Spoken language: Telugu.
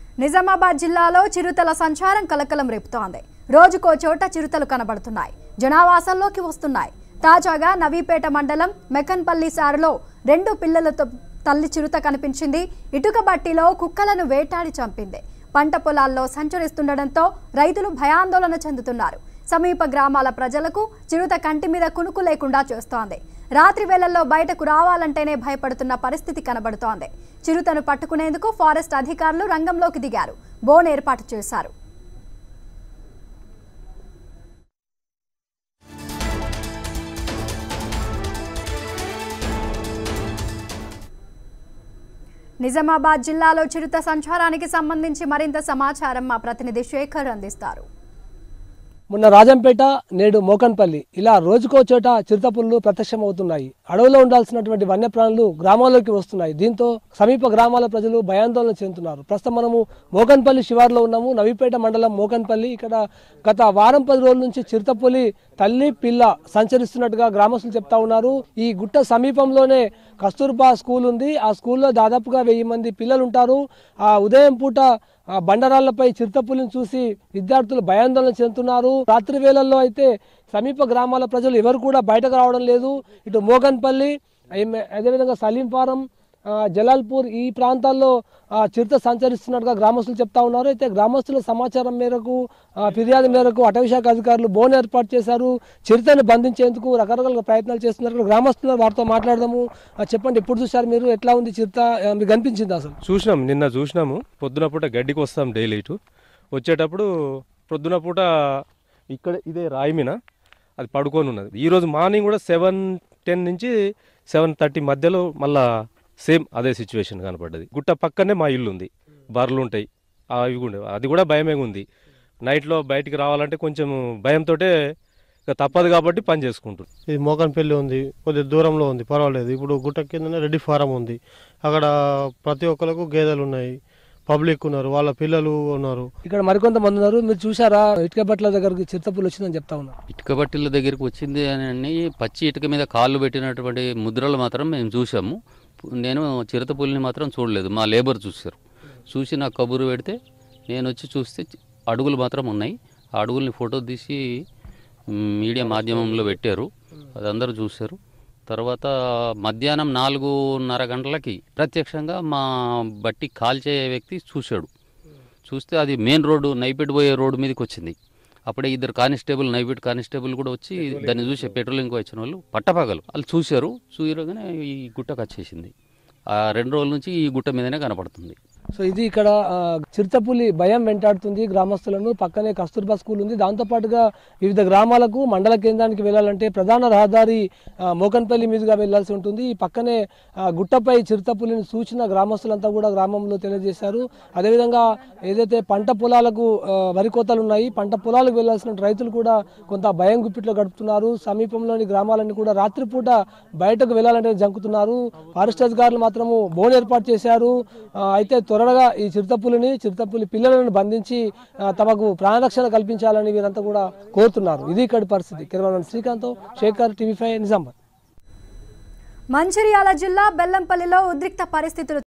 నిజామాబాద్ జిల్లాలో చిరుతల సంచారం కలకలం రేపుతోంది రోజుకో చోట చిరుతలు కనబడుతున్నాయి జనావాసంలోకి వస్తున్నాయి తాజాగా నవీపేట మండలం మెకన్పల్లి సారులో రెండు పిల్లలతో తల్లి చిరుత కనిపించింది ఇటుక బట్టిలో కుక్కలను వేటాడి చంపింది పంట పొలాల్లో సంచరిస్తుండటంతో రైతులు భయాందోళన చెందుతున్నారు సమీప గ్రామాల ప్రజలకు చిరుత కంటి మీద కునుకు లేకుండా చేస్తోంది రాత్రి వేళల్లో బయటకు రావాలంటేనే భయపడుతున్న పరిస్థితి కనబడుతోంది చిరుతను పట్టుకునేందుకు ఫారెస్ట్ అధికారులు రంగంలోకి దిగారు బోన్ ఏర్పాటు చేశారు నిజామాబాద్ జిల్లాలో చిరుత సంచారానికి సంబంధించి మరింత సమాచారం మా ప్రతినిధి శేఖర్ అందిస్తారు మొన్న రాజంపేట నేడు మోకన్పల్లి ఇలా రోజుకో చోట చిరుతపుళ్ళు ప్రత్యక్షమవుతున్నాయి అడవిలో ఉండాల్సినటువంటి వన్యప్రాణులు గ్రామాల్లోకి వస్తున్నాయి దీంతో సమీప గ్రామాల ప్రజలు భయాందోళన చెందుతున్నారు ప్రస్తుతం మనము మోకన్పల్లి శివార్లో ఉన్నాము నవీపేట మండలం మోకన్పల్లి ఇక్కడ గత వారం పది రోజుల నుంచి చిరుతపులి తల్లి పిల్ల సంచరిస్తున్నట్టుగా గ్రామస్తులు చెప్తా ఉన్నారు ఈ గుట్ట సమీపంలోనే కస్తూర్బా స్కూల్ ఉంది ఆ స్కూల్లో దాదాపుగా వెయ్యి మంది పిల్లలు ఉంటారు ఆ ఉదయం పూట ఆ బండరాళ్లపై చిరుతపులిని చూసి విద్యార్థులు భయాందోళన చెందుతున్నారు రాత్రి వేళల్లో అయితే సమీప గ్రామాల ప్రజలు ఎవరు కూడా బయటకు రావడం లేదు ఇటు మోగన్పల్లి అయ్య- అదేవిధంగా సలీంపారం ఆ, జలాల్పూర్ ఈ ప్రాంతాల్లో ఆ, చిరుత సంచరిస్తున్నట్టుగా గ్రామస్తులు చెప్తా ఉన్నారు అయితే గ్రామస్తుల సమాచారం మేరకు ఆ, ఫిర్యాదు మేరకు అటవీశాఖ అధికారులు బోన్ ఏర్పాటు చేశారు చిరుతను బంధించేందుకు రకరకాల ప్రయత్నాలు చేస్తున్నారు గ్రామస్తులు వారితో మాట్లాడదాము ఆ, చెప్పండి ఎప్పుడు చూశారు మీరు ఎట్లా ఉంది చిరుత ఆ, మీకు కనిపించింది అసలు చూసినాం నిన్న చూసినాము పొద్దున పూట గడ్డికి వస్తాం డైలీ ఇటు వచ్చేటప్పుడు పొద్దున పూట ఇక్కడ ఇదే రాయి మీద అది పడుకొని ఉన్నది ఈరోజు మార్నింగ్ కూడా సెవెన్ టెన్ నుంచి సెవెన్ థర్టీ మధ్యలో మళ్ళా సేమ్ అదే సిచ్యువేషన్ కనపడ్డది గుట్ట పక్కనే మా ఇల్లు ఉంది బర్రెలు ఉంటాయి అవి కూడా అది కూడా భయమే ఉంది నైట్లో బయటికి రావాలంటే కొంచెం భయంతో ఇక తప్పదు కాబట్టి పని చేసుకుంటుంది ఇది మోకన్పల్లి ఉంది కొద్దిగా దూరంలో ఉంది పర్వాలేదు ఇప్పుడు గుట్ట కిందనే రెడ్డి ఫారం ఉంది అక్కడ ప్రతి ఒక్కరికి గేదెలు ఉన్నాయి పబ్లిక్ ఉన్నారు వాళ్ళ పిల్లలు ఉన్నారు ఇక్కడ మరికొంతమంది ఉన్నారు మీరు చూసారా ఇటుక బట్టల దగ్గరికి చిరుతపులు వచ్చిందని చెప్తా ఉన్నారు ఇటుక బట్టిల దగ్గరికి వచ్చింది అని పచ్చి ఇటుక మీద కాళ్ళు పెట్టినటువంటి ముద్రలు మాత్రం మేము చూసాము నేను చిరుతపులిని మాత్రం చూడలేదు మా లేబర్ చూశారు చూసి నాకు కబురు పెడితే నేను వచ్చి చూస్తే అడుగులు మాత్రం ఉన్నాయి ఆ అడుగుల్ని ఫోటో తీసి మ్, మీడియా మాధ్యమంలో పెట్టారు అది అందరూ చూశారు తర్వాత మధ్యాహ్నం నాలుగున్నర గంటలకి ప్రత్యక్షంగా మా బట్టి కాల్చే వ్యక్తి చూశాడు చూస్తే అది మెయిన్ రోడ్డు నైపేట్ పోయే రోడ్డు మీదకి వచ్చింది అప్పుడే ఇద్దరు కానిస్టేబుల్ నైపేట్ కానిస్టేబుల్ కూడా వచ్చి దాన్ని చూసి పెట్రోలింగ్కి వచ్చిన వాళ్ళు పట్టపగలు వాళ్ళు చూశారు చూయగానే ఈ గుట్టకు వచ్చేసింది ఆ రెండు రోజుల నుంచి ఈ గుట్ట మీదనే కనపడుతుంది సో ఇది ఇక్కడ ఆ, చిరుతపులి భయం వెంటాడుతుంది గ్రామస్తులను పక్కనే కస్తూర్బా స్కూల్ ఉంది దాంతోపాటుగా వివిధ గ్రామాలకు మండల కేంద్రానికి వెళ్ళాలంటే ప్రధాన రహదారి ఆ, మోకన్పల్లి మీదుగా వెళ్ళాల్సి ఉంటుంది ఈ పక్కనే ఆ, గుట్టపై చిరుతపులిని సూచన గ్రామస్తులంతా కూడా గ్రామంలో తెలియజేశారు అదేవిధంగా ఏదైతే పంట పొలాలకు ఆ, వరి కోతలు ఉన్నాయి పంట పొలాలకు వెళ్ళాల్సిన రైతులు కూడా కొంత భయం గుప్పిట్లో గడుపుతున్నారు సమీపంలోని గ్రామాలన్నీ కూడా రాత్రిపూట బయటకు వెళ్ళాలంటే జంకుతున్నారు ఫారెస్ట్ అధికారులు మాత్రము బోన్ ఏర్పాటు చేశారు ఆ, అయితే త్వరగా ఈ చిరుతపులిని చిరుతపులి పిల్లలను బంధించి ఆ, తమకు ప్రాణరక్షణ కల్పించాలని వీరంతా కూడా కోరుతున్నారు ఇది ఇక్కడి పరిస్థితి cameraman Srikanth Shekhar TV five Nizamabad Mancherial జిల్లా బెల్లంపల్లిలో ఉద్రిక్త పరిస్థితులు